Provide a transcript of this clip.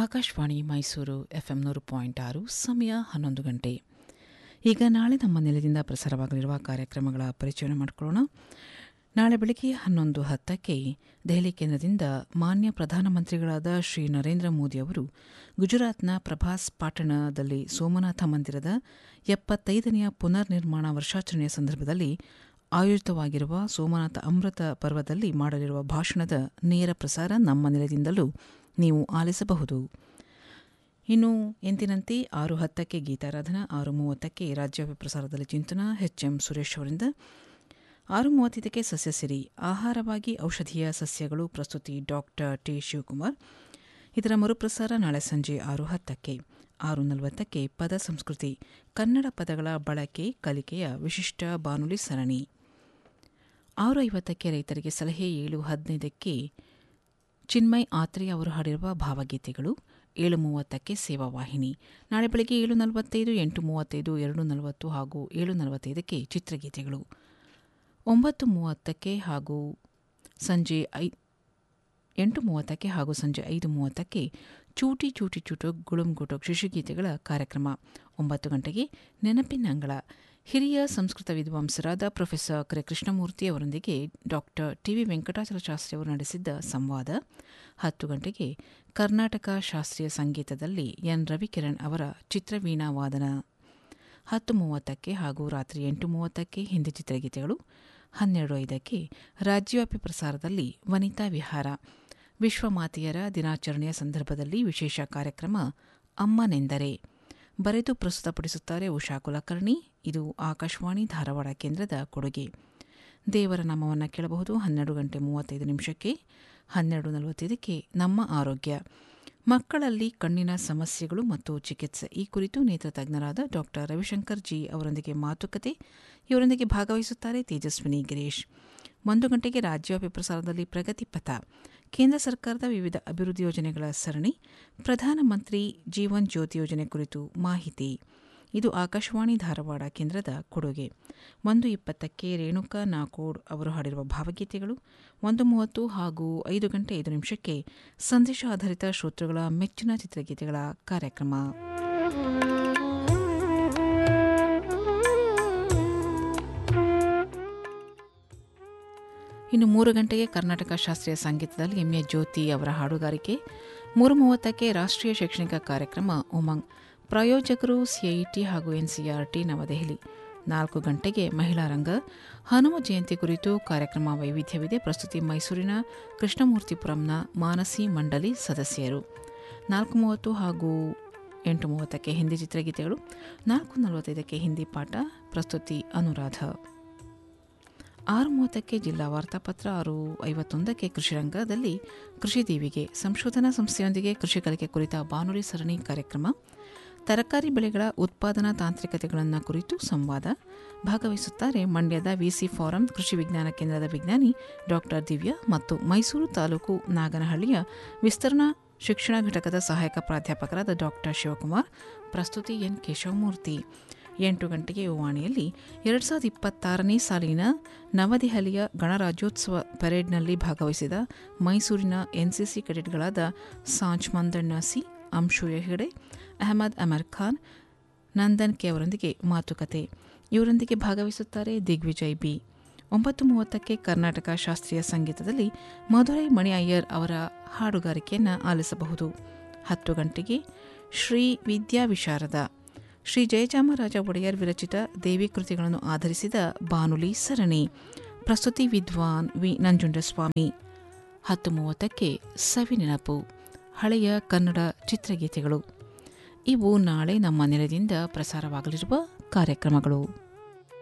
Akashvani Mysuru FM ನೂರು point ಆರು ಸಮಯ ಹನ್ನೊಂದು ಗಂಟೆ ಈಗ ನಾಳೆ ನಮ್ಮ ನೆಲದಿಂದ ಪ್ರಸಾರವಾಗಲಿರುವ ಕಾರ್ಯಕ್ರಮಗಳ ಪರಿಚಯ ಮಾಡಿಕೊಳ್ಳೋಣ ನಾಳೆ ಬೆಳಗ್ಗೆ ಹನ್ನೊಂದು ಹತ್ತಕ್ಕೆ ದೆಹಲಿ ಕೇಂದ್ರದಿಂದ ಮಾನ್ಯ ಪ್ರಧಾನಮಂತ್ರಿಗಳಾದ ಶ್ರೀ ನರೇಂದ್ರ ಮೋದಿ ಅವರು ಗುಜರಾತ್ನ ಪ್ರಭಾಸ್ ಪಾಟಣದಲ್ಲಿ ಸೋಮನಾಥ ಮಂದಿರದ ಎಪ್ಪತ್ತೈದನೆಯ ಪುನರ್ ನಿರ್ಮಾಣ ವರ್ಷಾಚರಣೆಯ ಸಂದರ್ಭದಲ್ಲಿ ಆಯೋಜಿತವಾಗಿರುವ ಸೋಮನಾಥ ಅಮೃತ ಪರ್ವದಲ್ಲಿ ಮಾಡಲಿರುವ ಭಾಷಣದ ನೇರ ಪ್ರಸಾರ ನಮ್ಮ ನೆಲದಿಂದಲೂ ನೀವು ಆಲಿಸಬಹುದು ಇನ್ನು ಎಂದಿನಂತೆ ಆರು ಹತ್ತಕ್ಕೆ ಗೀತಾರಾಧನಾ ಆರು ಮೂವತ್ತಕ್ಕೆ ರಾಜ್ಯವ್ಯಾಪಿ ಪ್ರಸಾರದಲ್ಲಿ ಚಿಂತನ ಎಚ್ ಎಂ ಸುರೇಶ್ ಅವರಿಂದ ಆರು ಮೂವತ್ತೈದಕ್ಕೆ ಸಸ್ಯಸಿರಿ ಆಹಾರವಾಗಿ ಔಷಧೀಯ ಸಸ್ಯಗಳು ಪ್ರಸ್ತುತಿ ಡಾಕ್ಟರ್ ಟಿ ಶಿವಕುಮಾರ್ ಇದರ ಮರುಪ್ರಸಾರ ನಾಳೆ ಸಂಜೆ ಆರು ಹತ್ತಕ್ಕೆ ಆರು ನಲವತ್ತಕ್ಕೆ ಪದ ಸಂಸ್ಕೃತಿ ಕನ್ನಡ ಪದಗಳ ಬಳಕೆ ಕಲಿಕೆಯ ವಿಶಿಷ್ಟ ಬಾನುಲಿ ಸರಣಿ ಆರು ಐವತ್ತಕ್ಕೆ ರೈತರಿಗೆ ಸಲಹೆ ಏಳು ಹದಿನೈದಕ್ಕೆ ಚಿನ್ಮಯ್ ಆತ್ರೆ ಅವರು ಹಾಡಿರುವ ಭಾವಗೀತೆಗಳು ಏಳು ಮೂವತ್ತಕ್ಕೆ ಸೇವಾ ವಾಹಿನಿ ನಾಳೆ ಬೆಳಗ್ಗೆ ಏಳು ನಲವತ್ತೈದು ಎಂಟು ಮೂವತ್ತೈದು ಎರಡು ನಲವತ್ತು ಹಾಗೂ ಏಳು ನಲವತ್ತೈದಕ್ಕೆ ಚಿತ್ರಗೀತೆಗಳು ಒಂಬತ್ತು ಮೂವತ್ತಕ್ಕೆ ಹಾಗೂ ಸಂಜೆ ಐ ಎಂಟು ಮೂವತ್ತಕ್ಕೆ ಹಾಗೂ ಸಂಜೆ ಐದು ಮೂವತ್ತಕ್ಕೆ ಚೂಟಿ ಚೂಟಿ ಚುಟುಕ್ ಗುಳುಂ ಗುಟುಕ್ ಶಿಶುಗೀತೆಗಳ ಕಾರ್ಯಕ್ರಮ ಒಂಬತ್ತು ಗಂಟೆಗೆ ನೆನಪಿನ ಅಂಗಳ ಹಿರಿಯ ಸಂಸ್ಕೃತ ವಿದ್ವಾಂಸರಾದ ಪ್ರೊಫೆಸರ್ ಕರೆ ಕೃಷ್ಣಮೂರ್ತಿ ಅವರೊಂದಿಗೆ ಡಾಕ್ಟರ್ ಟಿವಿ ವೆಂಕಟಾಚಲ ಶಾಸ್ತ್ರಿ ಅವರು ನಡೆಸಿದ್ದ ಸಂವಾದ ಹತ್ತು ಗಂಟೆಗೆ ಕರ್ನಾಟಕ ಶಾಸ್ತ್ರೀಯ ಸಂಗೀತದಲ್ಲಿ ಎನ್ ರವಿಕಿರಣ್ ಅವರ ಚಿತ್ರವೀಣಾ ವಾದನ ಹತ್ತು ಮೂವತ್ತಕ್ಕೆ ಹಾಗೂ ರಾತ್ರಿ ಎಂಟು ಮೂವತ್ತಕ್ಕೆ ಹಿಂದಿ ಚಿತ್ರಗೀತೆಗಳು ಹನ್ನೆರಡು ಐದಕ್ಕೆ ರಾಜ್ಯವ್ಯಾಪಿ ಪ್ರಸಾರದಲ್ಲಿ ವನಿತಾ ವಿಹಾರ ವಿಶ್ವಮಾತೆಯರ ದಿನಾಚರಣೆಯ ಸಂದರ್ಭದಲ್ಲಿ ವಿಶೇಷ ಕಾರ್ಯಕ್ರಮ ಅಮ್ಮನೆಂದರೆ ಬರೆದು ಪ್ರಸ್ತುತಪಡಿಸುತ್ತಾರೆ ಉಷಾ ಕುಲಕರ್ಣಿ ಇದು ಆಕಾಶವಾಣಿ ಧಾರವಾಡ ಕೇಂದ್ರದ ಕೊಡುಗೆ ದೇವರ ನಾಮವನ್ನು ಕೇಳಬಹುದು ಹನ್ನೆರಡು ಗಂಟೆ ಮೂವತ್ತೈದು ನಿಮಿಷಕ್ಕೆ ಹನ್ನೆರಡು ನಲವತ್ತೈದಕ್ಕೆ ನಮ್ಮ ಆರೋಗ್ಯ ಮಕ್ಕಳಲ್ಲಿ ಕಣ್ಣಿನ ಸಮಸ್ಯೆಗಳು ಮತ್ತು ಚಿಕಿತ್ಸೆ ಈ ಕುರಿತು ನೇತ್ರ ತಜ್ಞರಾದ ಡಾಕ್ಟರ್ ರವಿಶಂಕರ್ ಜಿ ಅವರೊಂದಿಗೆ ಮಾತುಕತೆ ಇವರೊಂದಿಗೆ ಭಾಗವಹಿಸುತ್ತಾರೆ ತೇಜಸ್ವಿನಿ ಗಿರೀಶ್ ಒಂದು ಗಂಟೆಗೆ ರಾಜ್ಯವ್ಯಾಪಿ ಪ್ರಸಾರದಲ್ಲಿ ಪ್ರಗತಿ ಪಥ ಕೇಂದ್ರ ಸರ್ಕಾರದ ವಿವಿಧ ಅಭಿವೃದ್ಧಿ ಯೋಜನೆಗಳ ಸರಣಿ ಪ್ರಧಾನಮಂತ್ರಿ ಜೀವನ್ ಜ್ಯೋತಿ ಯೋಜನೆ ಕುರಿತು ಮಾಹಿತಿ ಇದು ಆಕಾಶವಾಣಿ ಧಾರವಾಡ ಕೇಂದ್ರದ ಕೊಡುಗೆ ಒಂದು ಇಪ್ಪತ್ತಕ್ಕೆ ರೇಣುಕಾ ನಾಕೋಡ್ ಅವರು ಹಾಡಿರುವ ಭಾವಗೀತೆಗಳು ಒಂದು ಮೂವತ್ತು ಹಾಗೂ ಐದು ಗಂಟೆ ಐದು ನಿಮಿಷಕ್ಕೆ ಸಂದೇಶ ಆಧಾರಿತ ಶ್ರೋತೃಗಳ ಮೆಚ್ಚಿನ ಚಿತ್ರಗೀತೆಗಳ ಕಾರ್ಯಕ್ರಮ ಇನ್ನು ಮೂರು ಗಂಟೆಗೆ ಕರ್ನಾಟಕ ಶಾಸ್ತ್ರೀಯ ಸಂಗೀತದಲ್ಲಿ ಎಂ ಎ ಜ್ಯೋತಿ ಅವರ ಹಾಡುಗಾರಿಕೆ ಮೂರು ಮೂವತ್ತಕ್ಕೆ ರಾಷ್ಟ್ರೀಯ ಶೈಕ್ಷಣಿಕ ಕಾರ್ಯಕ್ರಮ ಉಮಂಗ್ ಪ್ರಾಯೋಜಕರು ಸಿಐಟಿ ಹಾಗೂ ಎನ್ಸಿಆರ್ಟಿ ನವದೆಹಲಿ ನಾಲ್ಕು ಗಂಟೆಗೆ ಮಹಿಳಾ ರಂಗ ಹನುಮ ಜಯಂತಿ ಕುರಿತು ಕಾರ್ಯಕ್ರಮ ವೈವಿಧ್ಯವಿದೆ ಪ್ರಸ್ತುತಿ ಮೈಸೂರಿನ ಕೃಷ್ಣಮೂರ್ತಿಪುರಂನ ಮಾನಸಿ ಮಂಡಲಿ ಸದಸ್ಯರು ನಾಲ್ಕು ಮೂವತ್ತು ಹಾಗೂ ಎಂಟು ಮೂವತ್ತಕ್ಕೆ ಹಿಂದಿ ಚಿತ್ರಗೀತೆಗಳು ನಾಲ್ಕು ನಲವತ್ತೈದಕ್ಕೆ ಹಿಂದಿ ಪಾಠ ಪ್ರಸ್ತುತಿ ಅನುರಾಧ ಆರು ಮೂವತ್ತಕ್ಕೆ ಜಿಲ್ಲಾ ವಾರ್ತಾಪತ್ರ ಆರು ಐವತ್ತೊಂದಕ್ಕೆ ಕೃಷಿ ರಂಗದಲ್ಲಿ ಕೃಷಿ ದೀವಿಗೆ ಸಂಶೋಧನಾ ಸಂಸ್ಥೆಯೊಂದಿಗೆ ಕೃಷಿ ಕಲಿಕೆ ಕುರಿತ ಬಾನುಲಿ ಸರಣಿ ಕಾರ್ಯಕ್ರಮ ತರಕಾರಿ ಬೆಳೆಗಳ ಉತ್ಪಾದನಾ ತಾಂತ್ರಿಕತೆಗಳನ್ನು ಕುರಿತು ಸಂವಾದ ಭಾಗವಹಿಸುತ್ತಾರೆ ಮಂಡ್ಯದ ವಿಸಿ ಫಾರಂ ಕೃಷಿ ವಿಜ್ಞಾನ ಕೇಂದ್ರದ ವಿಜ್ಞಾನಿ ಡಾಕ್ಟರ್ ದಿವ್ಯಾ ಮತ್ತು ಮೈಸೂರು ತಾಲೂಕು ನಾಗನಹಳ್ಳಿಯ ವಿಸ್ತರಣಾ ಶಿಕ್ಷಣ ಘಟಕದ ಸಹಾಯಕ ಪ್ರಾಧ್ಯಾಪಕರಾದ ಡಾಕ್ಟರ್ ಶಿವಕುಮಾರ್ ಪ್ರಸ್ತುತಿ ಎನ್ ಕೇಶವಮೂರ್ತಿ ಎಂಟು ಗಂಟೆಗೆ ಯುವಾಣಿಯಲ್ಲಿ ಎರಡು ಸಾವಿರದ ಇಪ್ಪತ್ತಾರನೇ ಸಾಲಿನ ನವದೆಹಲಿಯ ಗಣರಾಜ್ಯೋತ್ಸವ ಪರೇಡ್ನಲ್ಲಿ ಭಾಗವಹಿಸಿದ ಮೈಸೂರಿನ ಎನ್ಸಿಸಿ ಕೆಡೆಟ್ಗಳಾದ ಸಾಂಚ್ ಮಂದಣ್ಣ ಸಿ ಅಂಶು ಹೆಗಡೆ ಅಹಮದ್ ಅಮರ್ ಖಾನ್ ನಂದನ್ ಕೆ ಅವರೊಂದಿಗೆ ಮಾತುಕತೆ ಇವರೊಂದಿಗೆ ಭಾಗವಹಿಸುತ್ತಾರೆ ದಿಗ್ವಿಜಯ್ ಬಿ ಒಂಬತ್ತು ಮೂವತ್ತಕ್ಕೆ ಕರ್ನಾಟಕ ಶಾಸ್ತ್ರೀಯ ಸಂಗೀತದಲ್ಲಿ ಮಧುರೈ ಮಣಿ ಅಯ್ಯರ್ ಅವರ ಹಾಡುಗಾರಿಕೆಯನ್ನು ಆಲಿಸಬಹುದು ಹತ್ತು ಗಂಟೆಗೆ ಶ್ರೀ ವಿದ್ಯಾ ವಿಶಾರದ ಶ್ರೀ ಜಯಚಾಮರಾಜ ಒಡೆಯರ್ ವಿರಚಿತ ದೇವಿ ಕೃತಿಗಳನ್ನು ಆಧರಿಸಿದ ಬಾನುಲಿ ಸರಣಿ ಪ್ರಸ್ತುತಿ ವಿದ್ವಾನ್ ವಿ ನಂಜುಂಡಸ್ವಾಮಿ ಹತ್ತು ಮೂವತ್ತಕ್ಕೆ ಸವಿ ನೆನಪು ಹಳೆಯ ಕನ್ನಡ ಚಿತ್ರಗೀತೆಗಳು ಇವು ನಾಳೆ ನಮ್ಮ ನೆಲದಿಂದ ಪ್ರಸಾರವಾಗಲಿರುವ ಕಾರ್ಯಕ್ರಮಗಳು